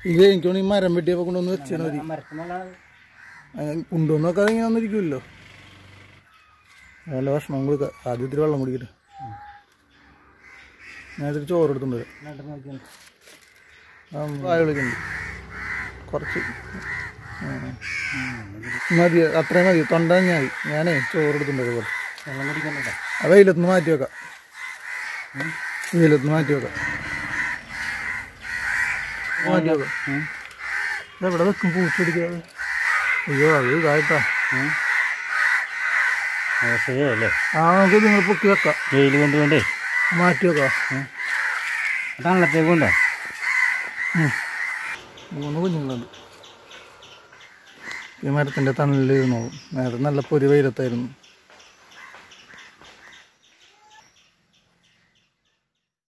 ഇത് എനിക്കാണ് ഈ മരം വെട്ടിയപ്പോൾ കൊണ്ടുവന്ന് വെച്ചാൽ മതി മരത്തുമുള്ള കൊണ്ടുവന്നൊക്കെ ഇങ്ങനെ വന്നിരിക്കുമല്ലോ നല്ല ഭക്ഷണം കൊടുക്കുക ആദ്യം ഇത്തിരി വെള്ളം കുടിക്കട്ടെ ഞാൻ ഇത്തിരി ചോറ് എടുത്തുകൊണ്ട് വരാം നട്ടു നോക്കിയുണ്ട് ആ, വായ വിളിക്കുന്നുണ്ട് കുറച്ച് ആ. മതി അത്രയും മതി തൊണ്ട ഞാൻ ഞാനേ ചോറ് എടുത്തുണ്ട് കുറച്ച് വെള്ളം കുടിക്കണ്ടോ ആ വെയിലത്തുനിന്ന് മാറ്റി വെക്കാം വെയിലത്തുനിന്ന് മാറ്റി വെക്കാം മാറ്റി വെക്കാം എവിടെ വെക്കും പൂച്ചടിക്കാതെ അയ്യോ അത് ഇതായിട്ടാ ശരിയല്ലേ ആ നമുക്ക് നിങ്ങൾ പൊക്കി വെക്കാം വെയിൽ കൊണ്ടുകൊണ്ടേ മാറ്റി വെക്കാം തണലത്തേക്ക് കൊണ്ടോ ഉം. മൂന്ന് കുഞ്ഞുങ്ങളുണ്ട് ഈ മരത്തിൻ്റെ തണലിൽ ഇരുന്നോളും നേരത്തെ നല്ല പൊരി വെയിലത്തായിരുന്നു